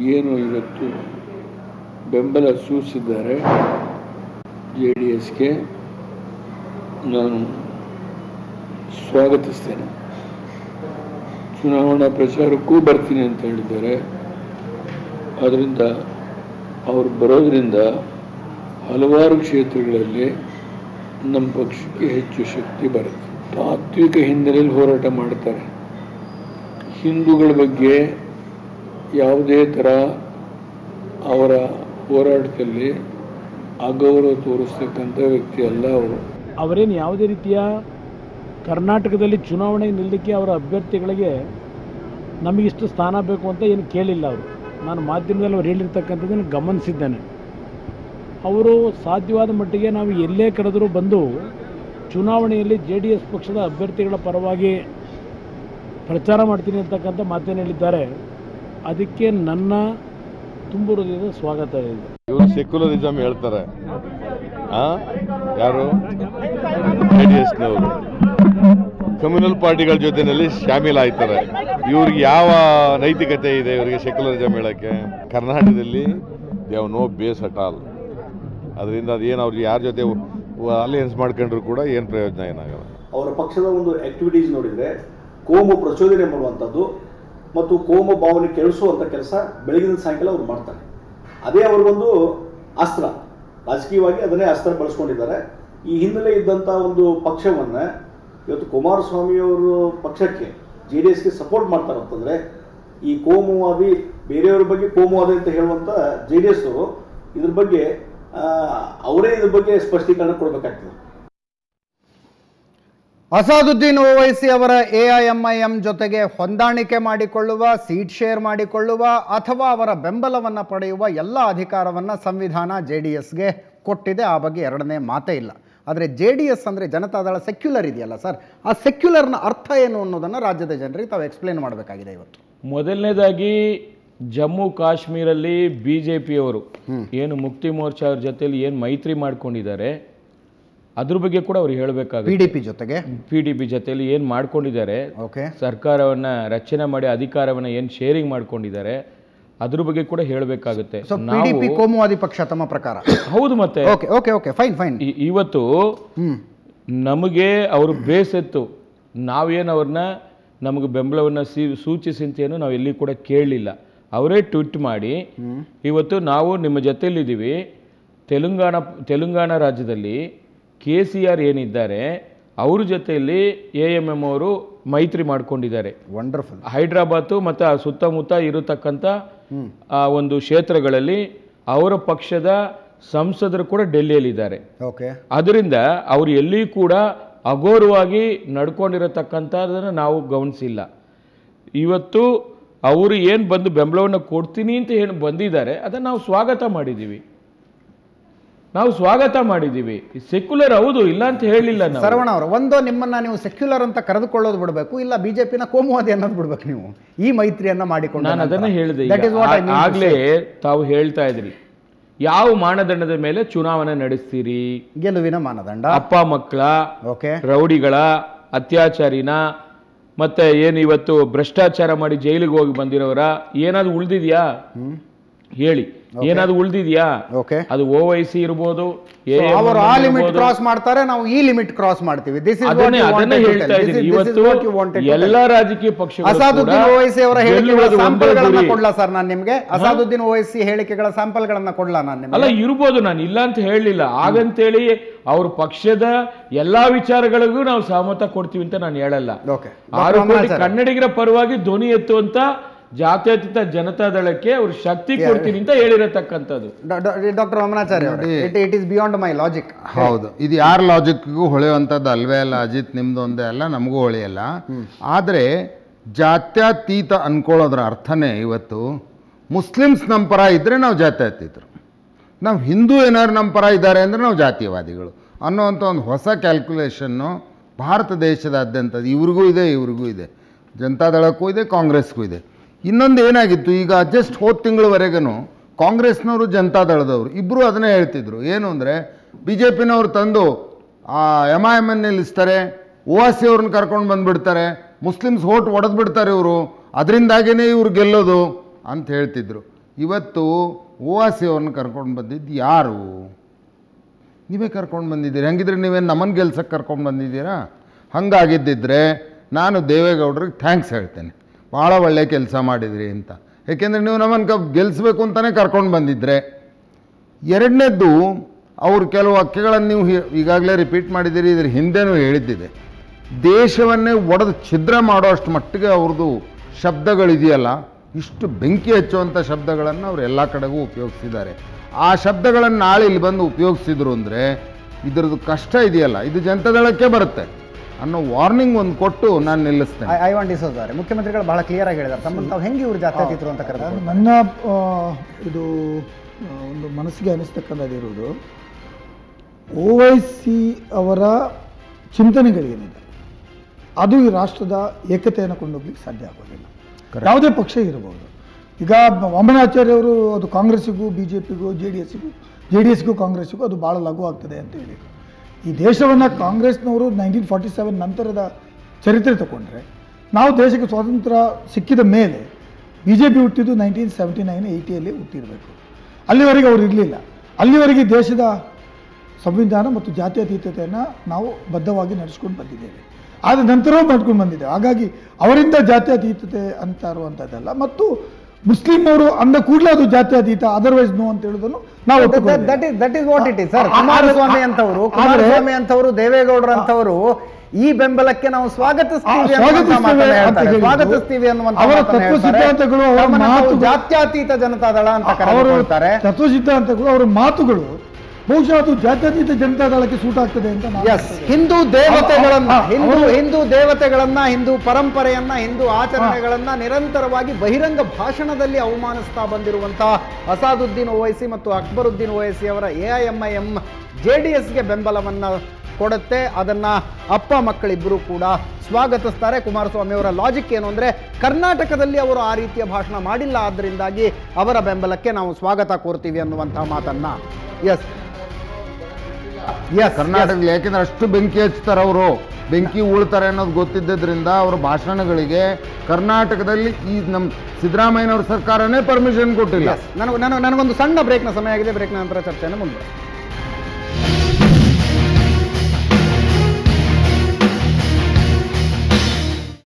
ಏನು ಇವತ್ತು ಬೆಂಬಲ ಸೂಚಿಸಿದ್ದಾರೆ ಜೆ ಡಿ ಎಸ್ಗೆ ನಾನು ಸ್ವಾಗತಿಸ್ತೇನೆ ಚುನಾವಣಾ ಪ್ರಚಾರಕ್ಕೂ ಬರ್ತೀನಿ ಅಂತ ಹೇಳಿದ್ದಾರೆ ಆದ್ದರಿಂದ ಅವರು ಬರೋದರಿಂದ ಹಲವಾರು ಕ್ಷೇತ್ರಗಳಲ್ಲಿ ನಮ್ಮ ಪಕ್ಷಕ್ಕೆ ಹೆಚ್ಚು ಶಕ್ತಿ ಬರುತ್ತೆ ತಾತ್ವಿಕ ಹಿನ್ನೆಲೆಯಲ್ಲಿ ಹೋರಾಟ ಮಾಡ್ತಾರೆ ಹಿಂದೂಗಳ ಬಗ್ಗೆ ಯಾವುದೇ ಥರ ಅವರ ಹೋರಾಟದಲ್ಲಿ ಅಗೌರವ ತೋರಿಸ್ತಕ್ಕಂಥ ವ್ಯಕ್ತಿ ಅಲ್ಲ ಅವರು ಅವರೇನು ಯಾವುದೇ ರೀತಿಯ ಕರ್ನಾಟಕದಲ್ಲಿ ಚುನಾವಣೆ ನಿಲ್ಲಕ್ಕೆ ಅವರ ಅಭ್ಯರ್ಥಿಗಳಿಗೆ ನಮಗಿಷ್ಟು ಸ್ಥಾನ ಬೇಕು ಅಂತ ಏನು ಕೇಳಿಲ್ಲ ಅವರು ನಾನು ಮಾಧ್ಯಮದಲ್ಲಿ ಅವ್ರು ಹೇಳಿರ್ತಕ್ಕಂಥದ್ದನ್ನು ಗಮನಿಸಿದ್ದೇನೆ ಅವರು ಸಾಧ್ಯವಾದ ಮಟ್ಟಿಗೆ ನಾವು ಎಲ್ಲೇ ಕರೆದರೂ ಬಂದು ಚುನಾವಣೆಯಲ್ಲಿ ಜೆ ಡಿ ಎಸ್ ಪಕ್ಷದ ಅಭ್ಯರ್ಥಿಗಳ ಪರವಾಗಿ ಪ್ರಚಾರ ಮಾಡ್ತೀನಿ ಅಂತಕ್ಕಂಥ ಮಾತೇನು ಹೇಳಿದ್ದಾರೆ ಅದಕ್ಕೆ ನನ್ನ ತುಂಬ ಹೃದಯದ ಸ್ವಾಗತ ಇದೆ ಇವರು ಸೆಕ್ಯುಲರಿಸಮ್ ಹೇಳ್ತಾರೆ ಆ ಯಾರು ಜೆ ಡಿ ಎಸ್ನವರು ಕಮ್ಯುನಲ್ ಪಾರ್ಟಿಗಳ ಜೊತೆನಲ್ಲಿ ಶಾಮೀಲಾಯ್ತಾರೆ ಇವ್ರಿಗೆ ಯಾವ ನೈತಿಕತೆ ಇದೆ ಇವರಿಗೆ ಸೆಕ್ಯುಲರಿಸಮ್ ಹೇಳಕ್ಕೆ ಕರ್ನಾಟಕದಲ್ಲಿ they've no base at all ಅದರಿಂದ ಅದೇನು ಅವ್ರು ಯಾರ ಜೊತೆ ಅಲಯನ್ಸ್ ಮಾಡ್ಕೊಂಡ್ರು ಕೂಡ ಏನು ಪ್ರಯೋಜನ ಏನಾಗಲ್ಲ ಅವರ ಪಕ್ಷದ ಒಂದು ಆಕ್ಟಿವಿಟೀಸ್ ನೋಡಿದರೆ ಕೋಮು ಪ್ರಚೋದನೆ ಮಾಡುವಂಥದ್ದು ಮತ್ತು ಕೋಮು ಭಾವನೆ ಕೆಳಿಸುವಂಥ ಕೆಲಸ ಬೆಳಗಿನ ಸಾಯಂಕಾಲ ಅವ್ರು ಮಾಡ್ತಾರೆ ಅದೇ ಅವ್ರಿಗೊಂದು ಅಸ್ತ್ರ ರಾಜಕೀಯವಾಗಿ ಅದನ್ನೇ ಅಸ್ತ್ರ ಬಳಸ್ಕೊಂಡಿದ್ದಾರೆ ಈ ಹಿನ್ನೆಲೆ ಇದ್ದಂಥ ಒಂದು ಪಕ್ಷವನ್ನು ಇವತ್ತು ಕುಮಾರಸ್ವಾಮಿ ಅವರು ಪಕ್ಷಕ್ಕೆ ಜೆ ಡಿ ಎಸ್ಗೆ ಸಪೋರ್ಟ್ ಮಾಡ್ತಾರಂತಂದರೆ ಈ ಕೋಮುವಾದಿ ಬೇರೆಯವ್ರ ಬಗ್ಗೆ ಕೋಮುವಾದಿ ಅಂತ ಹೇಳುವಂಥ ಜೆ ಡಿ ಎಸ್ ಅವರು ಇದ್ರ ಬಗ್ಗೆ ಆ, ಅವರೇ ಇದ್ರ ಬಗ್ಗೆ ಸ್ಪಷ್ಟೀಕರಣ ಕೊಡಬೇಕಾಗ್ತದೆ ಅಸಾದುದ್ದೀನ್ ಓವೈಸಿ ಅವರ A I M I M ಜೊತೆಗೆ ಹೊಂದಾಣಿಕೆ ಮಾಡಿಕೊಳ್ಳುವ ಸೀಟ್ ಶೇರ್ ಮಾಡಿಕೊಳ್ಳುವ ಅಥವಾ ಅವರ ಬೆಂಬಲವನ್ನು ಪಡೆಯುವ ಎಲ್ಲ ಅಧಿಕಾರವನ್ನು ಸಂವಿಧಾನ ಜೆ ಡಿ ಎಸ್ಗೆ ಕೊಟ್ಟಿದೆ ಆ ಬಗ್ಗೆ ಎರಡನೇ ಮಾತೇ ಇಲ್ಲ ಆದರೆ ಜೆ ಡಿ ಎಸ್ ಅಂದರೆ ಜನತಾದಳ ಸೆಕ್ಯುಲರ್ ಇದೆಯಲ್ಲ ಸರ್ ಆ ಸೆಕ್ಯುಲರ್ನ ಅರ್ಥ ಏನು ಅನ್ನೋದನ್ನು ರಾಜ್ಯದ ಜನರಿಗೆ ತಾವು ಎಕ್ಸ್ಪ್ಲೇನ್ ಮಾಡಬೇಕಾಗಿದೆ ಇವತ್ತು ಮೊದಲನೇದಾಗಿ ಜಮ್ಮು ಕಾಶ್ಮೀರಲ್ಲಿ ಬಿ ಜೆ ಪಿಯವರು ಏನು ಮುಕ್ತಿ ಮೋರ್ಚಾ ಅವ್ರ ಜೊತೆಲಿ ಏನು ಮೈತ್ರಿ ಮಾಡ್ಕೊಂಡಿದ್ದಾರೆ ಅದ್ರ ಬಗ್ಗೆ ಕೂಡ ಅವ್ರು ಪಿ ಹೇಳಬೇಕಾಗುತ್ತೆ ಡಿ ಪಿ ಜೊತೆಗೆ ಪಿ ಡಿ ಪಿ ಜೊತೆಲಿ ಏನು ಮಾಡ್ಕೊಂಡಿದ್ದಾರೆ ಓಕೆ ಸರ್ಕಾರವನ್ನ ರಚನೆ ಮಾಡಿ ಅಧಿಕಾರವನ್ನ ಏನು ಶೇರಿಂಗ್ ಮಾಡ್ಕೊಂಡಿದ್ದಾರೆ ಅದ್ರ ಬಗ್ಗೆ ಕೂಡ ಹೇಳಬೇಕಾಗುತ್ತೆ ಸೊ ಪಿ ಡಿ ಪಿ ಕೋಮುವಾದಿ ಪಕ್ಷ ತಮ್ಮ ಪ್ರಕಾರ ಹೌದು ಮತ್ತೆ okay okay okay fine fine ಇ- ಇವತ್ತು ಹ್ಮ್ ನಮಗೆ ಅವರು ಬೇಸತ್ತು ನಾವೇನು ಅವ್ರನ್ನ ನಮಗೆ ಬೆಂಬಲವನ್ನು ಸಿ ಸೂಚಿಸಿ ಅಂತೇನು ನಾವು ಎಲ್ಲಿ ಕೂಡ ಕೇಳಲಿಲ್ಲ ಅವರೇ ಟ್ವೀಟ್ ಮಾಡಿ ಇವತ್ತು ನಾವು ನಿಮ್ಮ ಜೊತೆಯಲ್ಲಿದ್ದೀವಿ ತೆಲಂಗಾಣ ತೆಲಂಗಾಣ ರಾಜ್ಯದಲ್ಲಿ ಕೆ ಸಿ ಆರ್ ಏನಿದ್ದಾರೆ ಅವ್ರ ಜೊತೆಯಲ್ಲಿ ಎ ಎಮ್ ಎಮ್ ಅವರು ಮೈತ್ರಿ ಮಾಡ್ಕೊಂಡಿದ್ದಾರೆ ವಂಡರ್ಫುಲ್ ಹೈದ್ರಾಬಾತು ಮತ್ತು ಆ ಸುತ್ತಮುತ್ತ ಇರತಕ್ಕಂಥ ಆ ಒಂದು ಕ್ಷೇತ್ರಗಳಲ್ಲಿ ಅವರ ಪಕ್ಷದ ಸಂಸದರು ಕೂಡ ಡೆಲ್ಲಿಯಲ್ಲಿದ್ದಾರೆ ಓಕೆ ಅದರಿಂದ ಅವರು ಎಲ್ಲಿ ಕೂಡ ಅಗೌರವಾಗಿ ನಡ್ಕೊಂಡಿರತಕ್ಕಂಥದ್ದನ್ನು ನಾವು ಗಮನಿಸಿಲ್ಲ ಇವತ್ತು ಅವರು ಏನು ಬಂದು ಬೆಂಬಲವನ್ನು ಕೊಡ್ತೀನಿ ಅಂತ ಏನು ಬಂದಿದ್ದಾರೆ ಅದನ್ನು ನಾವು ಸ್ವಾಗತ ಮಾಡಿದ್ದೀವಿ ನಾವು ಸ್ವಾಗತ ಮಾಡಿದ್ದೀವಿ ಸೆಕ್ಯುಲರ್ ಹೌದು ಇಲ್ಲ ಅಂತ ಹೇಳಿಲ್ಲ ನಾವು ಸರವಣ ಅವರು ಒಂದು ನಿಮ್ಮನ್ನ ನೀವು ಸೆಕ್ಯುಲರ್ ಅಂತ ಕರೆದುಕೊಳ್ಳೋದು ಬಿಡಬೇಕು ಇಲ್ಲ ಬಿಜೆಪಿನ ಕೋಮುವಾದಿ ಅನ್ನೋದು ಬಿಡ್ಬೇಕು ನೀವು ಈ ಮೈತ್ರಿಯನ್ನ ಮಾಡಿಕೊಂಡು ನಾನು ಅದನ್ನೇ ಹೇಳಿದೆ ದಟ್ ಇಸ್ ವಾಟ್ ಐ ಈಗ. ಆಗ್ಲೇ ತಾವು ಹೇಳ್ತಾ ಇದ್ರಿ ಯಾವ ಮಾನದಂಡದ ಮೇಲೆ ಚುನಾವಣೆ ನಡೆಸ್ತೀರಿ ಗೆಲುವಿನ ಮಾನದಂಡ ಅಪ್ಪ ಮಕ್ಕಳ ಓಕೆ ರೌಡಿಗಳ ಅತ್ಯಾಚಾರಿನ ಮತ್ತೆ ಏನು ಇವತ್ತು ಭ್ರಷ್ಟಾಚಾರ ಮಾಡಿ ಜೈಲಿಗೆ ಹೋಗಿ ಬಂದಿರೋರ ಏನಾದ್ರು ಉಳ್ದಿದ್ಯಾ ಹೇಳಿ ಏನಾದ್ರು ಉಳ್ದಿದ್ಯಾ ಓಕೆ ಅದು ಓ ವೈ ಸಿ ಇರ್ಬೋದು AMM ಅವರು ಆ ಲಿಮಿಟ್ ಇರ್ಬೋದು. ಕ್ರಾಸ್ ಮಾಡ್ತಾರೆ ನಾವು ಈ ಲಿಮಿಟ್ ಕ್ರಾಸ್ ಮಾಡ್ತೀವಿ ದಿಸ್ ಇಸ್ ಅದನ್ನೇ ಅದನ್ನೇ ಹೇಳ್ತಾ ಇದ್ದೀನಿ ಇವತ್ತು ಎಲ್ಲಾ ರಾಜಕೀಯ ಪಕ್ಷಗಳು ಅಸಾದುದ್ದೀನ್ ಕೂಡ ಓವೈಸಿ ಅವರ ಹೇಳಿಕೆಗಳ ಗೆಲ್ಲುವುದು ಒಂದೇ ಸ್ಯಾಂಪಲ್ಗಳನ್ನ ಗುರಿ. ಕೊಡ್ಲಾ ಸರ್ ನಾನು ನಿಮ್ಗೆ ಅಸಾದುದ್ದೀನ್ ಓವೈಸಿ ಹೇಳಿಕೆಗಳ ಸ್ಯಾಂಪಲ್ಗಳನ್ನ ಕೊಡ್ಲಾ ನಾನು ಅಲ್ಲ ನಿಮ್ಗೆ ಇರ್ಬೋದು ನಾನು ಇಲ್ಲ ಅಂತ ಹೇಳಲಿಲ್ಲ ಹಾಗಂತೇಳಿ ಅವ್ರ ಪಕ್ಷದ ಎಲ್ಲಾ ವಿಚಾರಗಳಿಗೂ ನಾವು ಸಹಮತ ಕೊಡ್ತೀವಿ ಅಂತ ನಾನು ಹೇಳಲ್ಲ ಓಕೆ ಆರು ಕೋಟಿ ಕನ್ನಡಿಗರ ಪರವಾಗಿ ಧ್ವನಿ ಎತ್ತುವಂತ ಜಾತ್ಯತೀತ ಜನತಾದಳಕ್ಕೆ ಅವ್ರು ಶಕ್ತಿ ಕೊಡ್ತೀನಿ ಅಂತ ಹೇಳಿರತಕ್ಕಂಥದ್ದು doctor Ramanacharya it it is beyond my logic ಹೌದು ಇದು ಯಾರ ಲಾಜಿಕ್ಗೂ ಹೊಳೆಯುವಂಥದ್ದು ಅಲ್ವೇ ಅಲ್ಲ ಅಜಿತ್ ನಿಮ್ದು ಒಂದೇ ಅಲ್ಲ ನಮಗೂ ಹೊಳೆಯಲ್ಲ ಆದರೆ ಜಾತ್ಯತೀತ ಅನ್ಕೊಳ್ಳೋದ್ರ ಅರ್ಥನೇ ಇವತ್ತು ಮುಸ್ಲಿಮ್ಸ್ ನಮ್ಮ ಪರ ಇದ್ದರೆ ನಾವು ಜಾತ್ಯತೀತರು ನಾವು ಹಿಂದೂ ಏನಾದ್ರು ನಮ್ಮ ಪರ ಇದ್ದಾರೆ ಅಂದರೆ ನಾವು ಜಾತೀಯವಾದಿಗಳು ಅನ್ನೋವಂಥ ಒಂದು ಹೊಸ ಕ್ಯಾಲ್ಕುಲೇಷನ್ನು ಭಾರತ ದೇಶದಾದ್ಯಂತ ಇವ್ರಿಗೂ ಇದೆ ಇವ್ರಿಗೂ ಇದೆ ಜನತಾದಳಕ್ಕೂ ಇದೆ ಕಾಂಗ್ರೆಸ್ಗೂ ಇದೆ ಇನ್ನೊಂದು ಏನಾಗಿತ್ತು ಈಗ ಜಸ್ಟ್ ಹೋದ ತಿಂಗಳವರೆಗೂ ಕಾಂಗ್ರೆಸ್ನವರು ಜನತಾದಳದವರು ಇಬ್ಬರು ಅದನ್ನೇ ಹೇಳ್ತಿದ್ರು ಏನು ಅಂದರೆ ಬಿ ಜೆ ಪಿನವ್ರು ತಂದು ಎಮ್ ಐ ಎಮ್ ಎನ್ ನಿಲ್ಲಿಸ್ತಾರೆ ಓ ಆರ್ ಸಿ ಅವ್ರನ್ನ ಕರ್ಕೊಂಡು ಬಂದುಬಿಡ್ತಾರೆ ಮುಸ್ಲಿಮ್ಸ್ ಓಟ್ ಒಡೆದು ಬಿಡ್ತಾರೆ ಇವರು ಅದರಿಂದಾಗೇ ಇವ್ರು ಗೆಲ್ಲೋದು ಅಂತ ಹೇಳ್ತಿದ್ರು ಇವತ್ತು ಓವಾಸಿ ಅವ್ರನ್ನ ಕರ್ಕೊಂಡು ಬಂದಿದ್ದು ಯಾರು ನೀವೇ ಕರ್ಕೊಂಡು ಬಂದಿದ್ದೀರಿ ಹಂಗಿದ್ರೆ ನೀವೇನು ನಮ್ಮನ್ನು ಗೆಲ್ಸಕ್ಕೆ ಕರ್ಕೊಂಡು ಬಂದಿದ್ದೀರಾ ಹಂಗಾಗಿದ್ದಿದ್ರೆ ನಾನು ದೇವೇಗೌಡರಿಗೆ ಥ್ಯಾಂಕ್ಸ್ ಹೇಳ್ತೇನೆ ಭಾಳ ಒಳ್ಳೆ ಕೆಲಸ ಮಾಡಿದ್ರಿ ಅಂತ ಯಾಕೆಂದರೆ ನೀವು ನಮ್ಮನ್ನು ಕ ಗೆಲ್ಲಿಸ್ಬೇಕು ಅಂತಲೇ ಕರ್ಕೊಂಡು ಬಂದಿದ್ರೆ ಎರಡನೇದ್ದು ಅವ್ರು ಕೆಲವು ಅಕ್ಕಿಗಳನ್ನು ನೀವು ಹಿ- ಈಗಾಗಲೇ ರಿಪೀಟ್ ಮಾಡಿದ್ದೀರಿ ಇದ್ರ ಹಿಂದೆನೂ ಹೇಳಿದ್ದಿದೆ ದೇಶವನ್ನೇ ಒಡೆದು ಛಿದ್ರ ಮಾಡೋ ಅಷ್ಟು ಮಟ್ಟಿಗೆ ಅವ್ರದ್ದು ಶಬ್ದಗಳಿದೆಯಲ್ಲ ಇಷ್ಟು ಬೆಂಕಿ ಹಚ್ಚುವಂಥ ಶಬ್ದಗಳನ್ನು ಅವ್ರು ಎಲ್ಲ ಕಡೆಗೂ ಉಪಯೋಗಿಸಿದ್ದಾರೆ ಆ ಶಬ್ದಗಳನ್ನು ನಾಳೆ ಇಲ್ಲಿ ಬಂದು ಉಪಯೋಗಿಸಿದ್ರು ಅಂದರೆ ಇದ್ರದ್ದು ಕಷ್ಟ ಇದೆಯಲ್ಲ ಇದು ಜನತಾದಳಕ್ಕೆ ಬರುತ್ತೆ ಅನ್ನೋ ವಾರ್ನಿಂಗ್ ಒಂದು ಕೊಟ್ಟು ನಾನು ನಿಲ್ಲಿಸ್ತೇನೆ ಐ ವಾಂಟ್ ಡಿಸೋದಾರೆ ಮುಖ್ಯಮಂತ್ರಿಗಳು ಬಹಳ ಕ್ಲಿಯರ್ ಆಗಿ ಹೇಳಿದ್ದಾರೆ ತಮ್ಮನ್ನು ತಾವು ಹೆಂಗೆ ಇವರು ಜಾತ್ಯತೀತರು ಅಂತ ಕರೆದು ನನ್ನ ಆ, ಇದು ಆ, ಒಂದು ಮನಸ್ಸಿಗೆ ಅನಿಸ್ತಕ್ಕಂಥದ್ದಿರುವುದು ಓ ವೈ ಸಿ ಅವರ ಚಿಂತನೆಗಳೇನಿದೆ ಅದು ಈ ರಾಷ್ಟ್ರದ ಏಕತೆಯನ್ನು ಕೊಂಡೋಗ್ಲಿಕ್ಕೆ ಸಾಧ್ಯ ಆಗೋದಿಲ್ಲ ಯಾವುದೇ ಪಕ್ಷ ಇರಬಹುದು ಈಗ ವಾಮನಾಚಾರ್ಯ ಅವರು ಅದು ಕಾಂಗ್ರೆಸ್ಸಿಗೂ ಬಿ ಜೆ ಪಿಗೂ ಜೆ ಡಿ ಎಸ್ಸಿಗೂ ಜೆ ಡಿ ಎಸ್ಗೂ ಕಾಂಗ್ರೆಸ್ಸಿಗೂ ಅದು ಭಾಳ ಲಘು ಆಗ್ತದೆ ಅಂತ ಹೇಳಿ ಈ ದೇಶವನ್ನು ಕಾಂಗ್ರೆಸ್ನವರು ನೈನ್ಟೀನ್ ಫಾರ್ಟಿ ಸೆವೆನ್ ನಂತರದ ಚರಿತ್ರೆ ತಗೊಂಡ್ರೆ ನಾವು ದೇಶಕ್ಕೆ ಸ್ವಾತಂತ್ರ್ಯ ಸಿಕ್ಕಿದ ಮೇಲೆ ಬಿ ಜೆ ಪಿ ಹುಟ್ಟಿದ್ದು ನೈನ್ಟೀನ್ ಸೆವೆಂಟಿ ನೈನ್ ಏಯ್ಟಿಯಲ್ಲಿ ಹುಟ್ಟಿರಬೇಕು ಅಲ್ಲಿವರೆಗೆ ಅವರು ಇರಲಿಲ್ಲ ಅಲ್ಲಿವರೆಗೆ ದೇಶದ ಸಂವಿಧಾನ ಮತ್ತು ಜಾತ್ಯತೀತತೆಯನ್ನು ನಾವು ಬದ್ಧವಾಗಿ ನಡೆಸ್ಕೊಂಡು ಬಂದಿದ್ದೇವೆ ಆದ ನಂತರವೂ ಮಾಡ್ಕೊಂಡು ಬಂದಿದ್ದೇವೆ ಹಾಗಾಗಿ ಅವರಿಂದ ಜಾತ್ಯತೀತತೆ ಅಂತ ಇರುವಂಥದ್ದಲ್ಲ ಮತ್ತು ಮುಸ್ಲಿಮರು ಅಂದ ಕೂಡಲೇ ಅದು ಜಾತ್ಯತೀತ ಅದರ್ವೈಸ್ ನೋ ಅಂತ ಹೇಳೋದನ್ನು ನಾವು ಒಪ್ಪಿಕೊಳ್ಳೋದಿಲ್ಲ. That is that is what it is sir ಆ- ಆ- ಕುಮಾರಸ್ವಾಮಿ ಅಂತವರು ಆದ್ರೆ- ಕುಮಾರಸ್ವಾಮಿ ಅಂತವರು ದೇವೇಗೌಡರು ಅಂತವರು ಈ ಬೆಂಬಲಕ್ಕೆ ನಾವು ಆ, ಸ್ವಾಗತಿಸ್ತೀವಿ ಅನ್ನುವಂಥ ಸ್ವಾಗತಿಸ್ತೇವೆ ಮಾತನ್ನ ಅಂತ ಹೇಳ್ತಾರೆ. ಹೇಳಿದ್ದು. ಸ್ವಾಗತಿಸ್ತೀವಿ ಅನ್ನುವಂಥ ಅವರ ಮಾತನ್ನ ತತ್ವ ಹೇಳ್ತಾರೆ. ಸಿದ್ಧಾಂತಗಳು, ಅವರ ತಮ್ಮನ್ನ ತಾವು ಮಾತುಗಳು- ಜಾತ್ಯತೀತ ಜನತಾದಳ ಅಂತ ಅವರ ಕರೆದುಕೊಳ್ತಾರೆ ತತ್ವ ಸಿದ್ಧಾಂತಗಳು ಅವರ ಮಾತುಗಳು ಬಹುಶಃ ಅದು ಜಾತ್ಯತೀತ ಜನತಾದಳಕ್ಕೆ ಸೂಟ್ ಆಗ್ತದೆ ಅಂತ ನಾನು ಎಸ್ ಹಿಂದೂ ದೇವತೆಗಳನ್ನ ಆ, ಆ, ಹಿಂದೂ ಅವರು- ಹಿಂದೂ ದೇವತೆಗಳನ್ನ ಹಿಂದೂ ಪರಂಪರೆಯನ್ನ ಹಿಂದೂ ಆಚರಣೆಗಳನ್ನ ನಿರಂತರವಾಗಿ ಬಹಿರಂಗ ಭಾಷಣದಲ್ಲಿ ಅವಮಾನಿಸ್ತಾ ಬಂದಿರುವಂತಹ ಅಸಾದುದ್ದೀನ್ ಓವೈಸಿ ಮತ್ತು ಅಕ್ಬರುದ್ದೀನ್ ಓವೈಸಿ ಅವರ A I M I M J D ಎಸ್ಗೆ ಬೆಂಬಲವನ್ನ ಕೊಡುತ್ತೆ ಅದನ್ನ ಅಪ್ಪ ಮಕ್ಕಳಿಬ್ಬರು ಕೂಡ ಸ್ವಾಗತಿಸ್ತಾರೆ ಕುಮಾರಸ್ವಾಮಿ ಅವರ ಲಾಜಿಕ್ ಏನು ಅಂದ್ರೆ ಕರ್ನಾಟಕದಲ್ಲಿ ಅವರು ಆ ರೀತಿಯ ಭಾಷಣ ಮಾಡಿಲ್ಲ ಆದ್ದರಿಂದಾಗಿ ಅವರ ಬೆಂಬಲಕ್ಕೆ ನಾವು ಸ್ವಾಗತ ಕೋರ್ತೀವಿ ಅನ್ನುವಂತಹ ಮಾತನ್ನ ಎಸ್ ಎಸ್ ಕರ್ನಾಟಕದಲ್ಲಿ ಯಾಕೆಂದ್ರೆ ಅಷ್ಟು ಬೆಂಕಿ ಹಚ್ತಾರೆ ಅವರು ಬೆಂಕಿ ಉಳ್ತಾರೆ ಅನ್ನೋದು ಗೊತ್ತಿದ್ದರಿಂದ ಅವ್ರ ಭಾಷಣಗಳಿಗೆ ಕರ್ನಾಟಕದಲ್ಲಿ ಈ ನಮ್ಮ ಸಿದ್ದರಾಮಯ್ಯನವ್ರ ಸರ್ಕಾರನೇ ಪರ್ಮಿಷನ್ ಕೊಟ್ಟಿಲ್ಲ ನನಗೆ ನನಗೊಂದು ಸಣ್ಣ ಬ್ರೇಕ್ನ ಸಮಯ ಆಗಿದೆ ಬ್ರೇಕ್ನ ನಂತರ ಚರ್ಚೆಯನ್ನು ಮುಂದೆ